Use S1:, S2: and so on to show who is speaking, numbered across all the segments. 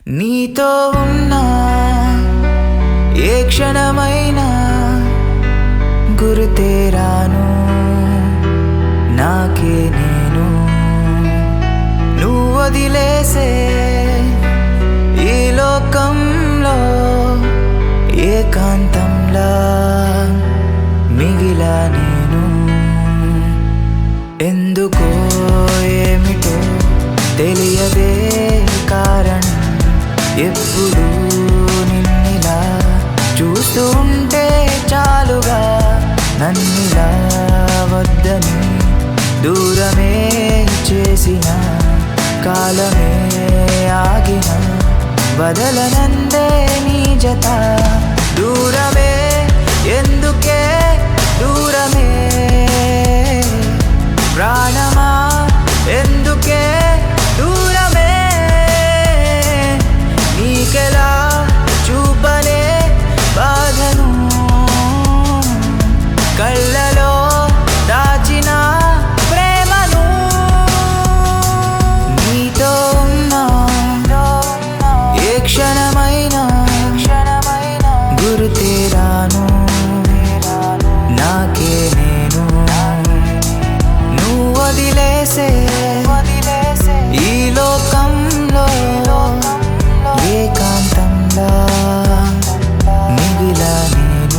S1: నీతో ఉన్నా ఏ క్షణమైనా గురుతేరాను నాకే నేను నువ్వు వదిలేసే ఈ లోకంలో ఏకాంతంలా మిగిలా నేను ఎందుకో ఏమిటో తెలియదే కారణం ఎప్పుడు నిన్నిలా చూస్తూ ఉంటే చాలుగా నన్నిలా వద్దని దూరమే చేసిన కాలమే ఆగిన వదలనందే నీ జత దూరమే ఎందుకే దూరమే ప్రాణమా ఎందుకే దూరమే నీకెలా చూపలే బాధను కళ్ళలో దాచిన ప్రేమను నీతో ఉన్నా ఏ క్షణమైనా గురుతేరాను నాకే నేను నువ్వు వదిలేసే ఈ లోకంలో ఏకాంతంలా మిగిలా నేను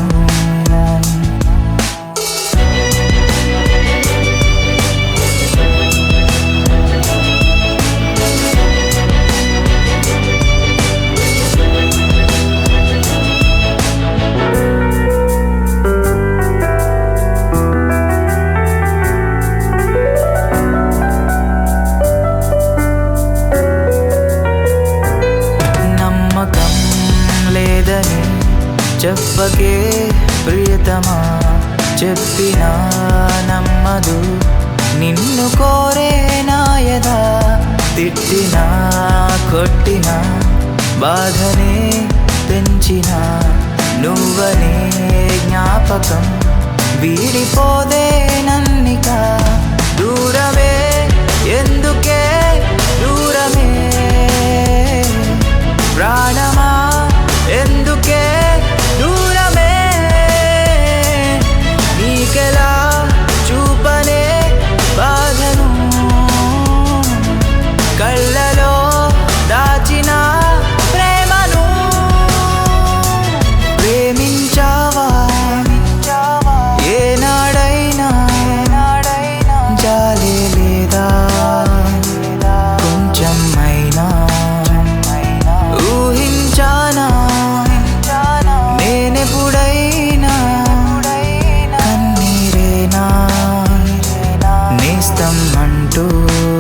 S1: నమ్మకం లేదని చెప్పకే ప్రియతమా చెప్పినా నమ్మదు నిన్ను కోరే నాయదా తిట్టినా కొట్టినా బాధనే పెంచిన నువ్వనే జ్ఞాపకం వీడిపోదే నన్నిక దూరమే ఎందుకే దూరమే ప్రాణమా ఎందుకే దూరమే నీకెలా చూపలే బాధను కళ్ళలో దాచిన ప్రేమను ప్రేమించావా ఏనాడైనా జాలే లేదా కొంచెమైనా ఊహించానా నేనెప్పుడైనా కన్నీరేనా నేస్తం అంటూ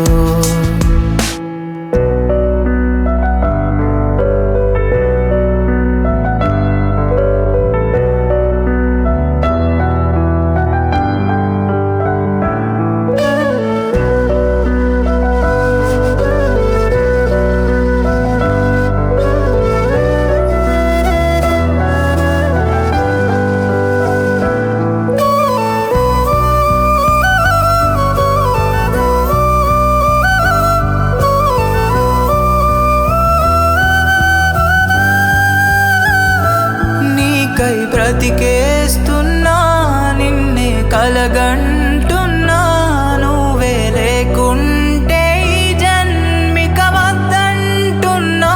S1: నీకై బ్రతికేస్తున్నా నిన్నే కలగంటున్నా నువ్వే లేకుంటే ఈ జన్మిక వద్దంటున్నా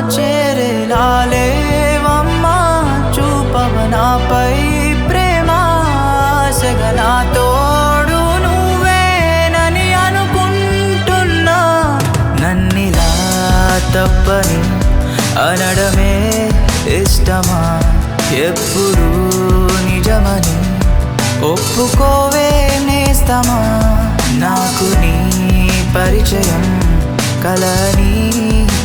S1: చేరేలాలేవమ్మా చూపవ నాపై ప్రేమ ఆశగా నా తోడు నువ్వేనని అనుకుంటున్నా నన్నిలా తప్పని అనడమే ఇష్టమా ఎప్పుడు నిజమని ఒప్పుకోవే నేస్తమా నాకు నీ పరిచయం కలని